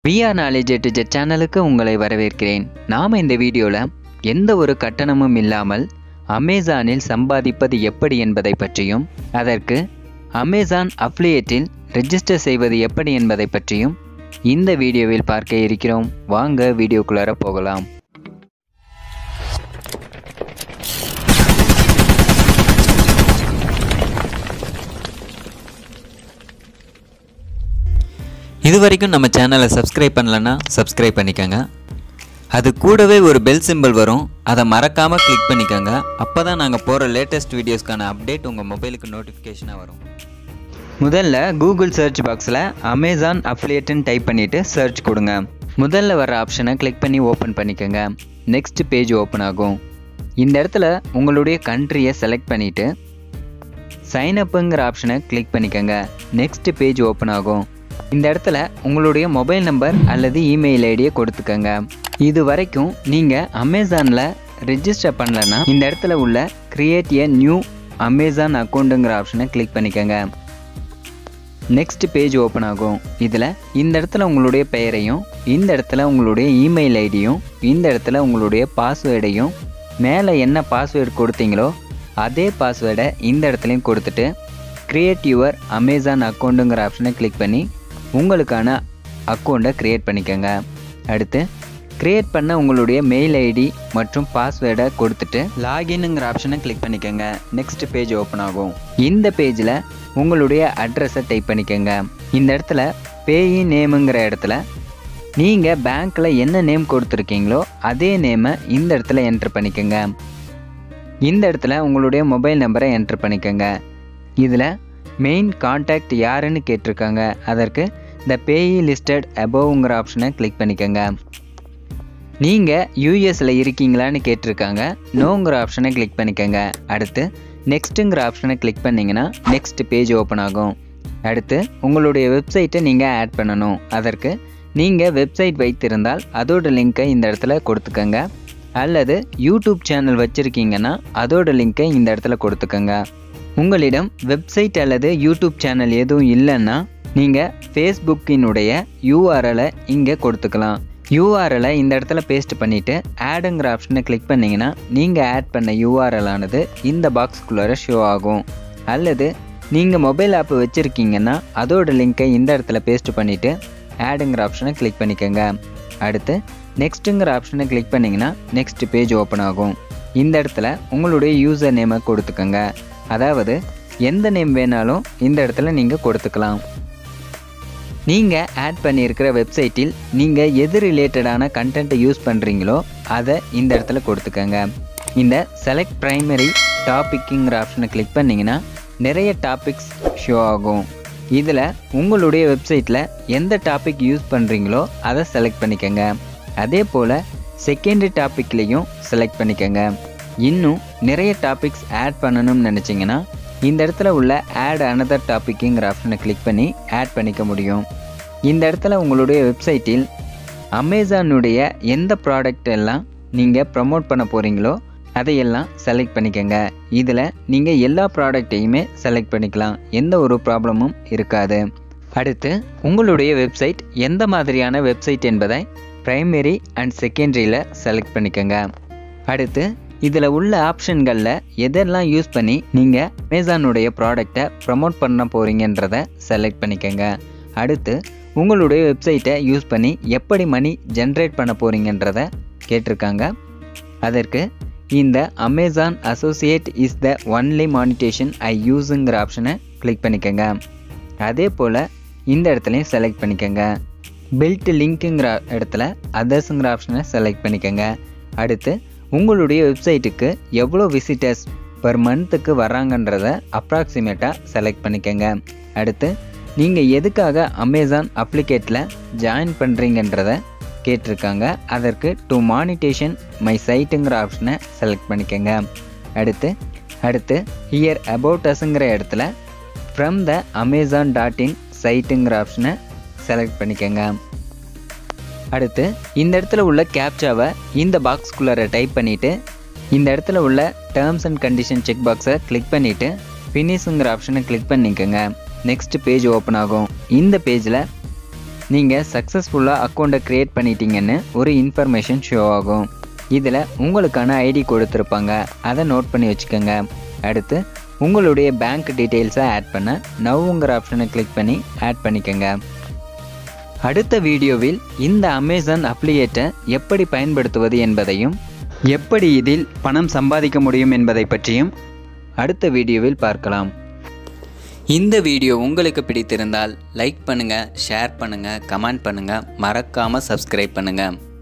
VR knowledge எட்டு jet சேனலுக்கு உங்களை வரவேற்கிறேன் நாம் இந்த வீடியோவில் எந்த ஒரு கட்டணமும் இல்லாமல் அமேசானில் சம்பாதிப்பது எப்படி என்பதை பற்றியும் அதற்கு அமேசான் அஃப்லியேட்டில் ரெஜிஸ்டர் செய்வது எப்படி என்பதை பற்றியும் இந்த வீடியோவில் பார்க்க இருக்கிறோம் வாங்க வீடியோக்குள்ளார போகலாம் இது வரைக்கும் நம்ம சேனலை சப்ஸ்கிரைப் பண்ணலன்னா சப்ஸ்கிரைப் பண்ணிக்கோங்க அது கூடவே ஒரு பெல் சிம்பிள் வரும் அதை மறக்காமல் கிளிக் பண்ணிக்கோங்க அப்போ தான் நாங்கள் போகிற லேட்டஸ்ட் வீடியோஸ்க்கான அப்டேட் உங்கள் மொபைலுக்கு நோட்டிஃபிகேஷனாக வரும் முதல்ல கூகுள் சர்ச் பாக்ஸில் அமேசான் அஃப்லியேட்டுன்னு டைப் பண்ணிவிட்டு சர்ச் கொடுங்க முதல்ல வர ஆப்ஷனை கிளிக் பண்ணி ஓப்பன் பண்ணிக்கோங்க நெக்ஸ்ட் பேஜ் ஓப்பன் ஆகும் இந்த இடத்துல உங்களுடைய கண்ட்ரியை செலக்ட் பண்ணிவிட்டு சைன் அப்புங்கிற ஆப்ஷனை கிளிக் பண்ணிக்கோங்க நெக்ஸ்ட் பேஜ் ஓப்பன் ஆகும் இந்த இடத்துல உங்களுடைய மொபைல் நம்பர் அல்லது இமெயில் ஐடியை கொடுத்துக்கோங்க இது வரைக்கும் நீங்கள் அமேசானில் ரெஜிஸ்டர் பண்ணலன்னா இந்த இடத்துல உள்ள கிரியேட் எ நியூ அமேசான் அக்கௌண்ட்டுங்கிற ஆப்ஷனை கிளிக் பண்ணிக்கோங்க நெக்ஸ்ட் பேஜ் ஓப்பன் ஆகும் இதில் இந்த இடத்துல உங்களுடைய பெயரையும் இந்த இடத்துல உங்களுடைய இமெயில் ஐடியும் இந்த இடத்துல உங்களுடைய பாஸ்வேர்டையும் மேலே என்ன பாஸ்வேர்டு கொடுத்தீங்களோ அதே பாஸ்வேர்டை இந்த இடத்துலையும் கொடுத்துட்டு கிரியேட் யுவர் அமேசான் அக்கௌண்ட்டுங்கிற ஆப்ஷனை கிளிக் பண்ணி உங்களுக்கான அக்கௌண்ட்டை க்ரியேட் பண்ணிக்கோங்க அடுத்து க்ரியேட் பண்ண உங்களுடைய மெயில் ஐடி மற்றும் பாஸ்வேர்டை கொடுத்துட்டு லாகின்ங்கிற ஆப்ஷனை கிளிக் பண்ணிக்கோங்க நெக்ஸ்ட் பேஜ் ஓப்பன் ஆகும் இந்த பேஜில் உங்களுடைய அட்ரஸை டைப் பண்ணிக்கோங்க இந்த இடத்துல பேயி நேமுங்கிற இடத்துல நீங்கள் பேங்க்கில் என்ன நேம் கொடுத்துருக்கீங்களோ அதே நேமை இந்த இடத்துல என்ட்ரு பண்ணிக்கோங்க இந்த இடத்துல உங்களுடைய மொபைல் நம்பரை என்ட்ரு பண்ணிக்கோங்க இதில் மெயின் காண்டாக்ட் யாருன்னு கேட்டிருக்காங்க அதற்கு த பேயி லிஸ்டட் அபோவ்ங்கிற ஆப்ஷனை கிளிக் பண்ணிக்கோங்க நீங்கள் யூஎஸில் இருக்கீங்களான்னு கேட்டிருக்காங்க நோங்கிற ஆப்ஷனை கிளிக் பண்ணிக்கோங்க அடுத்து நெக்ஸ்ட்டுங்கிற ஆப்ஷனை கிளிக் பண்ணிங்கன்னா நெக்ஸ்ட் பேஜ் ஓப்பன் ஆகும் அடுத்து உங்களுடைய வெப்சைட்டை நீங்கள் ஆட் பண்ணணும் அதற்கு நீங்கள் வெப்சைட் வைத்திருந்தால் அதோட லிங்க்கை இந்த இடத்துல கொடுத்துக்கோங்க அல்லது யூடியூப் சேனல் வச்சுருக்கீங்கன்னா அதோட லிங்க்கை இந்த இடத்துல கொடுத்துக்கோங்க உங்களிடம் வெப்சைட் அல்லது யூடியூப் சேனல் எதுவும் இல்லைன்னா நீங்கள் ஃபேஸ்புக்கினுடைய யூஆர்எலை இங்கே கொடுத்துக்கலாம் யூஆர்எலை இந்த இடத்துல பேஸ்ட் பண்ணிவிட்டு ஆடுங்கிற ஆப்ஷனை கிளிக் பண்ணிங்கன்னா நீங்கள் ஆட் பண்ண யூஆர்எல் ஆனது இந்த பாக்ஸ்குள்ளார ஷோ ஆகும் அல்லது நீங்கள் மொபைல் ஆப் வச்சுருக்கீங்கன்னா அதோட லிங்க்கை இந்த இடத்துல பேஸ்ட் பண்ணிவிட்டு ஆடுங்கிற ஆப்ஷனை கிளிக் பண்ணிக்கோங்க அடுத்து நெக்ஸ்ட்டுங்கிற ஆப்ஷனை கிளிக் பண்ணிங்கன்னா நெக்ஸ்ட் பேஜ் ஓப்பன் ஆகும் இந்த இடத்துல உங்களுடைய யூசர் நேமை கொடுத்துக்கோங்க அதாவது எந்த நேம் வேணாலும் இந்த இடத்துல நீங்கள் கொடுத்துக்கலாம் நீங்கள் ஆட் பண்ணியிருக்கிற வெப்சைட்டில் நீங்கள் எது ரிலேட்டடான கண்டென்ட்டை யூஸ் பண்ணுறீங்களோ அதை இந்த இடத்துல கொடுத்துக்கோங்க இந்த செலக்ட் ப்ரைமரி டாப்பிக்குங்கிற ஆப்ஷனை கிளிக் பண்ணிங்கன்னா நிறைய டாபிக்ஸ் ஷோ ஆகும் இதில் உங்களுடைய வெப்சைட்டில் எந்த டாபிக் யூஸ் பண்ணுறீங்களோ அதை செலக்ட் பண்ணிக்கோங்க அதே போல் செகண்டரி டாப்பிக்லேயும் செலக்ட் பண்ணிக்கோங்க இன்னும் நிறைய டாபிக்ஸ் ஆட் பண்ணணும்னு நினச்சிங்கன்னா இந்த இடத்துல உள்ள ஆட் அனதர் டாப்பிக்குங்கிற ஆப்ஷனை கிளிக் பண்ணி ஆட் பண்ணிக்க முடியும் இந்த இடத்துல உங்களுடைய வெப்சைட்டில் அமேசானுடைய எந்த ப்ராடக்ட் எல்லாம் நீங்கள் ப்ரமோட் பண்ண போகிறீங்களோ அதையெல்லாம் செலக்ட் பண்ணிக்கோங்க இதில் நீங்கள் எல்லா ப்ராடக்டையுமே செலக்ட் பண்ணிக்கலாம் எந்த ஒரு ப்ராப்ளமும் இருக்காது அடுத்து உங்களுடைய வெப்சைட் எந்த மாதிரியான வெப்சைட் என்பதை ப்ரைமரி அண்ட் செகண்டரியில் செலக்ட் பண்ணிக்கோங்க அடுத்து இதில் உள்ள ஆப்ஷன்களில் எதெல்லாம் யூஸ் பண்ணி நீங்கள் அமேசானுடைய ப்ராடக்டை ப்ரமோட் பண்ண போகிறீங்கன்றத செலக்ட் பண்ணிக்கோங்க அடுத்து உங்களுடைய வெப்சைட்டை யூஸ் பண்ணி எப்படி மணி ஜென்ரேட் பண்ண போகிறீங்கன்றத கேட்டிருக்காங்க அதற்கு இந்த Amazon associate is the only monetization I யூஸுங்கிற ஆப்ஷனை கிளிக் பண்ணிக்கோங்க அதே போல் இந்த இடத்துலையும் செலக்ட் பண்ணிக்கோங்க பில்ட் லிங்க்குங்கிற இடத்துல அதர்ஸுங்கிற ஆப்ஷனை செலக்ட் பண்ணிக்கோங்க அடுத்து உங்களுடைய வெப்சைட்டுக்கு எவ்வளோ விசிட்டர்ஸ் பர் மந்த்துக்கு வராங்கன்றத அப்ராக்சிமேட்டாக செலக்ட் பண்ணிக்கோங்க அடுத்து நீங்கள் எதுக்காக அமேசான் அப்ளிகேட்டில் ஜாயின் பண்ணுறீங்கன்றத கேட்டிருக்காங்க அதற்கு டு மானிட்டேஷன் மை சைட்டுங்கிற ஆப்ஷனை செலக்ட் பண்ணிக்கோங்க அடுத்து அடுத்து ஹியர் அபவுட் அஸுங்கிற இடத்துல from the Amazon dot in சைட்டுங்கிற ஆப்ஷனை செலக்ட் பண்ணிக்கோங்க அடுத்து இந்த இடத்துல உள்ள கேப்சாவை இந்த பாக்ஸ்குள்ளார டைப் பண்ணிவிட்டு இந்த இடத்துல உள்ள டேர்ம்ஸ் அண்ட் கண்டிஷன் செக் பாக்ஸை கிளிக் பண்ணிவிட்டு ஃபினிஷுங்கிற ஆப்ஷனை கிளிக் பண்ணிக்கோங்க நெக்ஸ்ட் பேஜ் ஓப்பன் ஆகும் இந்த பேஜில் நீங்கள் சக்ஸஸ்ஃபுல்லாக அக்கௌண்ட்டை க்ரியேட் பண்ணிட்டீங்கன்னு ஒரு இன்ஃபர்மேஷன் ஷோ ஆகும் இதில் உங்களுக்கான ஐடி கொடுத்துருப்பாங்க அதை நோட் பண்ணி வச்சுக்கோங்க அடுத்து உங்களுடைய பேங்க் டீட்டெயில்ஸை ஆட் பண்ண நவ்ங்கிற ஆப்ஷனை கிளிக் பண்ணி ஆட் பண்ணிக்கோங்க அடுத்த வீடியோவில் இந்த அமேசான் அப்ளிகேட்டை எப்படி பயன்படுத்துவது என்பதையும் எப்படி இதில் பணம் சம்பாதிக்க முடியும் என்பதை பற்றியும் அடுத்த வீடியோவில் பார்க்கலாம் இந்த வீடியோ உங்களுக்கு பிடித்திருந்தால் லைக் பண்ணுங்கள் ஷேர் பண்ணுங்கள் கமெண்ட் பண்ணுங்கள் மறக்காமல் சப்ஸ்கிரைப் பண்ணுங்கள்